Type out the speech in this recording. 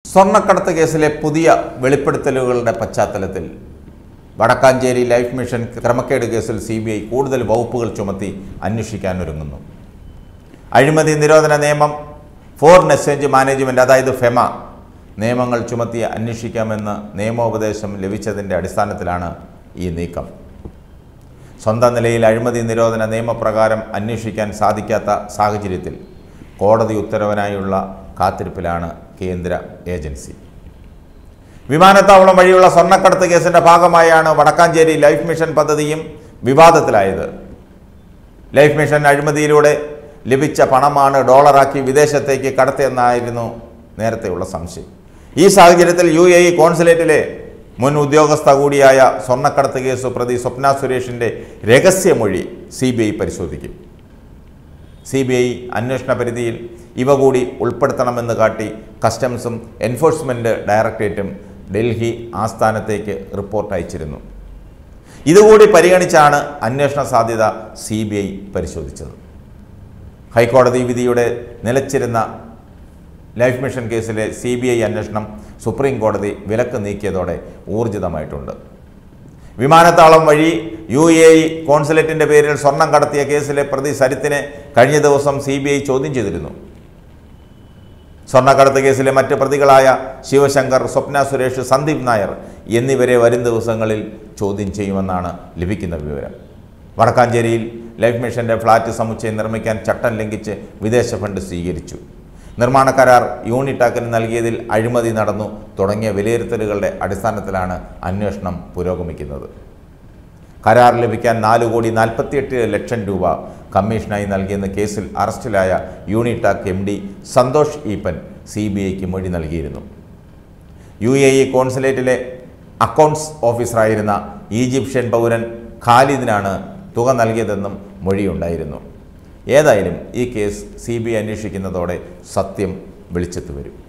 സ്വർണ്ണക്കടത്ത് കേസിലെ പുതിയ വെളിപ്പെടുത്തലുകളുടെ പശ്ചാത്തലത്തിൽ വടക്കാഞ്ചേരി ലൈഫ് മിഷൻ ക്രമക്കേട് കേസിൽ സി ബി ഐ കൂടുതൽ വകുപ്പുകൾ ചുമത്തി അന്വേഷിക്കാനൊരുങ്ങുന്നു അഴിമതി നിരോധന നിയമം ഫോറിൻ എക്സ്ചേഞ്ച് മാനേജ്മെൻറ്റ് അതായത് ഫെമ നിയമങ്ങൾ ചുമത്തി അന്വേഷിക്കാമെന്ന് നിയമോപദേശം ലഭിച്ചതിൻ്റെ അടിസ്ഥാനത്തിലാണ് ഈ നീക്കം സ്വന്തം നിലയിൽ അഴിമതി നിരോധന നിയമപ്രകാരം അന്വേഷിക്കാൻ സാധിക്കാത്ത സാഹചര്യത്തിൽ കോടതി ഉത്തരവിനായുള്ള കാത്തിരിപ്പിലാണ് കേന്ദ്ര ഏജൻസി വിമാനത്താവളം വഴിയുള്ള സ്വർണ്ണക്കടത്ത് കേസിന്റെ ഭാഗമായാണ് വടക്കാഞ്ചേരി ലൈഫ് മിഷൻ പദ്ധതിയും വിവാദത്തിലായത് ലൈഫ് മിഷൻ അഴിമതിയിലൂടെ ലഭിച്ച പണമാണ് ഡോളറാക്കി വിദേശത്തേക്ക് കടത്തിയെന്നായിരുന്നു നേരത്തെയുള്ള സംശയം ഈ സാഹചര്യത്തിൽ യു എ ഇ കോൺസുലേറ്റിലെ മുൻ ഉദ്യോഗസ്ഥ കൂടിയായ സ്വർണ്ണക്കടത്ത് കേസ് പ്രതി സ്വപ്ന സുരേഷിൻ്റെ രഹസ്യമൊഴി സി ബി ഐ പരിശോധിക്കും സി ബി ഐ അന്വേഷണ പരിധിയിൽ ഇവ കൂടി ഉൾപ്പെടുത്തണമെന്ന് കാട്ടി കസ്റ്റംസും എൻഫോഴ്സ്മെൻറ്റ് ഡയറക്ടറേറ്റും ഡൽഹി ആസ്ഥാനത്തേക്ക് റിപ്പോർട്ട് അയച്ചിരുന്നു ഇതുകൂടി പരിഗണിച്ചാണ് അന്വേഷണ സാധ്യത സി ബി ഐ പരിശോധിച്ചത് ഹൈക്കോടതി വിധിയുടെ നിലച്ചിരുന്ന ലൈഫ് മിഷൻ കേസിലെ സി ബി ഐ അന്വേഷണം സുപ്രീം കോടതി വിലക്ക് നീക്കിയതോടെ ഊർജിതമായിട്ടുണ്ട് വിമാനത്താവളം വഴി യു എ ഇ കോൺസുലേറ്റിൻ്റെ പേരിൽ സ്വർണം കടത്തിയ കേസിലെ പ്രതി സരിത്തിനെ കഴിഞ്ഞ ദിവസം സി ബി ഐ ചോദ്യം ചെയ്തിരുന്നു സ്വർണ്ണക്കടത്ത് കേസിലെ മറ്റ് പ്രതികളായ ശിവശങ്കർ സ്വപ്ന സുരേഷ് സന്ദീപ് നായർ എന്നിവരെ വരും ദിവസങ്ങളിൽ ചോദ്യം ചെയ്യുമെന്നാണ് ലഭിക്കുന്ന വിവരം വടക്കാഞ്ചേരിയിൽ ലൈഫ് മിഷന്റെ ഫ്ളാറ്റ് സമുച്ചയം നിർമ്മിക്കാൻ ചട്ടം ലംഘിച്ച് വിദേശ ഫണ്ട് സ്വീകരിച്ചു നിർമ്മാണ കരാർ യൂണിടാക്കിന് നൽകിയതിൽ അഴിമതി നടന്നു തുടങ്ങിയ വിലയിരുത്തലുകളുടെ അടിസ്ഥാനത്തിലാണ് അന്വേഷണം പുരോഗമിക്കുന്നത് കരാർ ലഭിക്കാൻ നാല് കോടി നാൽപ്പത്തിയെട്ട് ലക്ഷം രൂപ കമ്മീഷനായി നൽകിയെന്ന കേസിൽ അറസ്റ്റിലായ Unitac M D Santhosh Eappen C B ഐക്ക് മൊഴി നൽകിയിരുന്നു യു എ ഇ കോൺസുലേറ്റിലെ അക്കൗണ്ട്സ് ഓഫീസറായിരുന്ന ഈജിപ്ഷ്യൻ പൗരൻ ഖാലിദിനാണ് തുക നൽകിയതെന്നും മൊഴിയുണ്ടായിരുന്നു ഏതായാലും ഈ കേസ് സി ബി ഐ അന്വേഷിക്കുന്നതോടെ സത്യം വെളിച്ചത്ത് വരും